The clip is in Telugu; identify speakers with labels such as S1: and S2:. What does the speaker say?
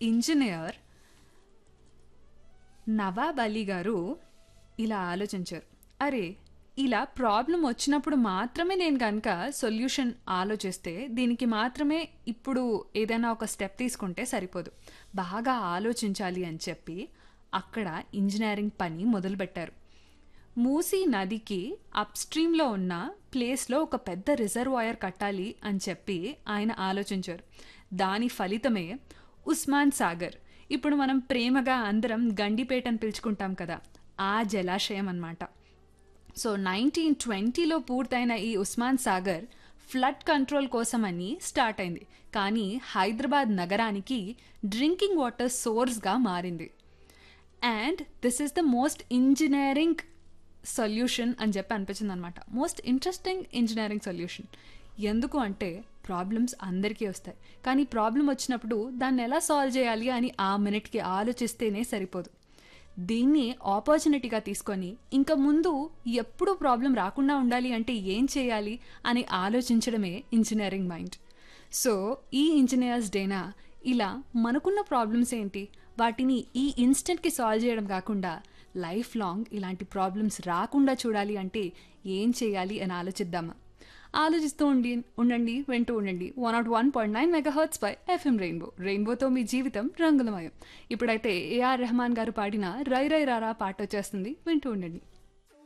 S1: ఇంజనీర్ నవాబ్ అలీ గారు ఇలా ఆలోచించారు అరే ఇలా ప్రాబ్లం వచ్చినప్పుడు మాత్రమే నేను కనుక సొల్యూషన్ ఆలోచిస్తే దీనికి మాత్రమే ఇప్పుడు ఏదైనా ఒక స్టెప్ తీసుకుంటే సరిపోదు బాగా ఆలోచించాలి అని చెప్పి అక్కడ ఇంజనీరింగ్ పని మొదలుపెట్టారు మూసీ నదికి అప్స్ట్రీమ్లో ఉన్న ప్లేస్లో ఒక పెద్ద రిజర్వాయర్ కట్టాలి అని చెప్పి ఆయన ఆలోచించారు దాని ఫలితమే ఉస్మాన్ సాగర్ ఇప్పుడు మనం ప్రేమగా అందరం గండిపేట అని పిలుచుకుంటాం కదా ఆ జలాశయం అన్నమాట సో నైన్టీన్ ట్వంటీలో పూర్తయిన ఈ ఉస్మాన్ సాగర్ ఫ్లడ్ కంట్రోల్ కోసమని స్టార్ట్ అయింది కానీ హైదరాబాద్ నగరానికి డ్రింకింగ్ వాటర్ సోర్స్గా మారింది and this is the most engineering solution అని చెప్పి అనిపించింది అనమాట మోస్ట్ ఇంట్రెస్టింగ్ ఇంజనీరింగ్ సొల్యూషన్ ఎందుకు అంటే ప్రాబ్లమ్స్ అందరికీ వస్తాయి కానీ ప్రాబ్లం వచ్చినప్పుడు దాన్ని ఎలా సాల్వ్ చేయాలి అని ఆ మినిట్కి ఆలోచిస్తేనే సరిపోదు దీన్ని ఆపర్చునిటీగా తీసుకొని ఇంకా ముందు ఎప్పుడూ ప్రాబ్లం రాకుండా ఉండాలి అంటే ఏం చేయాలి అని ఆలోచించడమే ఇంజనీరింగ్ మైండ్ సో ఈ ఇంజనీర్స్ డేనా ఇలా మనకున్న ప్రాబ్లమ్స్ ఏంటి వాటిని ఈ ఇన్స్టెంట్కి సాల్వ్ చేయడం కాకుండా లైఫ్ లాంగ్ ఇలాంటి ప్రాబ్లమ్స్ రాకుండా చూడాలి అంటే ఏం చేయాలి అని ఆలోచిద్దామా ఆలోచిస్తూ ఉండి ఉండండి వింటూ ఉండండి one naught one point nine megahertz పై ఎఫ్ఎం రెయిన్బో రెయిన్బోతో మీ జీవితం రంగులమయం ఇప్పుడైతే ఏఆర్ రెహమాన్ గారు పాడిన రై రై రారా పాట వచ్చేస్తుంది వింటూ ఉండండి